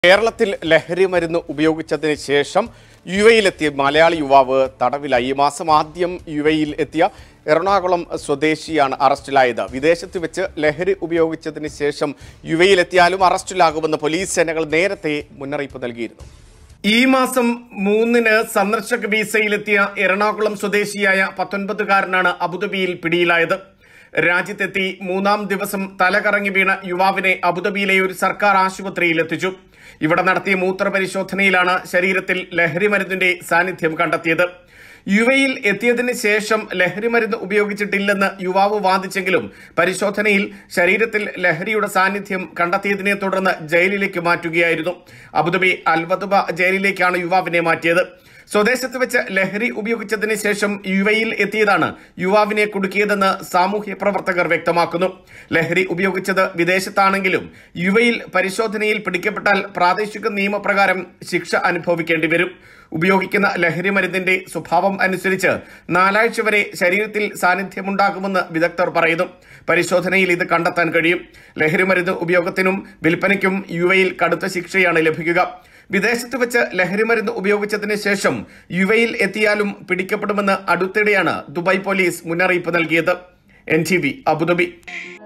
കേരളത്തിൽ ലഹരി മരുന്ന് ഉപയോഗിച്ചതിന് ശേഷം യു എയിലെത്തിയ മലയാളി യുവാവ് തടവിലായി ഈ മാസം ആദ്യം യു എയിൽ എത്തിയ എറണാകുളം സ്വദേശിയാണ് അറസ്റ്റിലായത് വിദേശത്ത് വെച്ച് ലഹരി ഉപയോഗിച്ചതിന് ശേഷം യു എയിലെത്തിയാലും അറസ്റ്റിലാകുമെന്ന് പോലീസ് സേനകൾ നേരത്തെ മുന്നറിയിപ്പ് നൽകിയിരുന്നു ഈ മാസം മൂന്നിന് സന്ദർശക വിസയിലെത്തിയ എറണാകുളം സ്വദേശിയായ പത്തൊൻപതുകാരനാണ് അബുദാബിയിൽ പിടിയിലായത് രാജ്യത്തെത്തി മൂന്നാം ദിവസം തലകറങ്ങി വീണ യുവാവിനെ അബുദാബിയിലെ ഒരു സർക്കാർ ആശുപത്രിയിൽ എത്തിച്ചു ഇവിടെ നടത്തിയ മൂത്രപരിശോധനയിലാണ് ശരീരത്തിൽ ലഹരി മരുന്നിന്റെ സാന്നിധ്യം കണ്ടെത്തിയത് യു എയിൽ എത്തിയതിന് ശേഷം ലഹരി മരുന്ന് ഉപയോഗിച്ചിട്ടില്ലെന്ന് യുവാവ് വാദിച്ചെങ്കിലും പരിശോധനയിൽ ശരീരത്തിൽ ലഹരിയുടെ സാന്നിധ്യം കണ്ടെത്തിയതിനെ തുടർന്ന് ജയിലിലേക്ക് മാറ്റുകയായിരുന്നു അബുദാബി അൽവതുബ ജയിലിലേക്കാണ് യുവാവിനെ മാറ്റിയത് സ്വദേശത്ത് വെച്ച് ലഹരി ഉപയോഗിച്ചതിന് ശേഷം യു എയിൽ എത്തിയതാണ് യുവാവിനെ കുടുക്കിയതെന്ന് സാമൂഹ്യ പ്രവർത്തകർ വ്യക്തമാക്കുന്നു ലഹരി ഉപയോഗിച്ചത് വിദേശത്താണെങ്കിലും യു എയിൽ പരിശോധനയിൽ പിടിക്കപ്പെട്ടാൽ പ്രാദേശിക നിയമപ്രകാരം ശിക്ഷ അനുഭവിക്കേണ്ടി വരും ഉപയോഗിക്കുന്ന ലഹരി മരുന്നിന്റെ സ്വഭാവം അനുസരിച്ച് നാലാഴ്ച വരെ ശരീരത്തിൽ സാന്നിധ്യമുണ്ടാകുമെന്ന് വിദഗ്ധർ പറയുന്നു പരിശോധനയിൽ ഇത് കണ്ടെത്താൻ കഴിയും ലഹരി മരുന്ന് ഉപയോഗത്തിനും വിൽപ്പനയ്ക്കും യു എയിൽ കടുത്ത ശിക്ഷയാണ് ലഭിക്കുക വിദേശത്ത് വെച്ച് ലഹരി മരുന്ന് ഉപയോഗിച്ചതിന് ശേഷം യു എയിൽ എത്തിയാലും പിടിക്കപ്പെടുമെന്ന് അടുത്തിടെയാണ് ദുബായ് പോലീസ് മുന്നറിയിപ്പ് നൽകിയത് എൻ ടി വി അബുദാബി